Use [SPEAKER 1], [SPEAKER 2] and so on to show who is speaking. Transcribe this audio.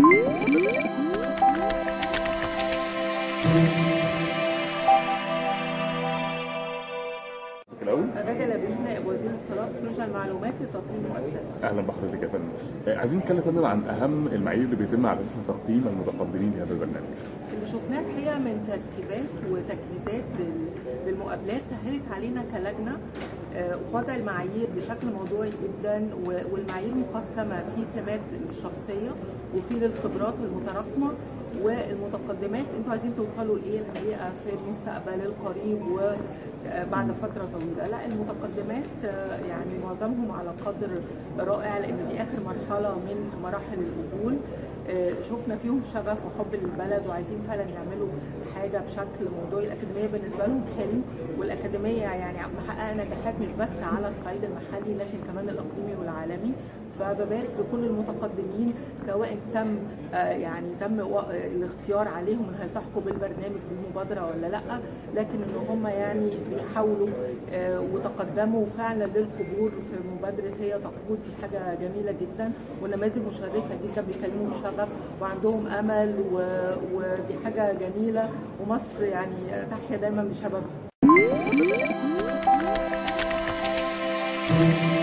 [SPEAKER 1] الاول
[SPEAKER 2] رجل بن نائب وزير الاتصالات بروجه المعلومات لتطوير المؤسسه.
[SPEAKER 1] اهلا بحضرتك يا فندم آه، عايزين نتكلم يا فندم عن اهم المعايير اللي بيتم على اساسها تقييم المتقدمين لهذا البرنامج
[SPEAKER 2] اللي شفناه الحقيقه من ترتيبات وتجهيزات لل- للمقابلات سهلت علينا كلجنه آه، وضع المعايير بشكل موضوعي جدا و- والمعايير مقسمه في سمات الشخصيه وفي للخبرات المتراكمه والمتقدمات انتوا عايزين توصلوا لايه الحقيقه في المستقبل القريب وبعد فتره طويله لا المتقدمات آه، يعني معظمهم على قدر رائع لان دي اخر مرحله من مراحل القبول آه، شفنا فيهم شغف وحب للبلد وعايزين فعلا يعملوا حاجه بشكل موضوعي الاكاديميه بالنسبه لهم حلم والاكاديميه يعني محققه نجاحات مش بس على الصعيد المحلي لكن كمان الاقليمي والعالمي فببارك لكل المتقدمين سواء تم آه، يعني تم و- آه، الاختيار عليهم ان هيلتحقوا بالبرنامج بالمبادره ولا لا لكن ان هم يعني بيحاولوا آه، وتقدموا فعلا للقبول في مبادره هي تقود دي حاجه جميله جدا ونماذج مشرفه جدا بيكلموا بشغف وعندهم امل و- ودي حاجه جميله ومصر يعني تحيا دايما بشبابها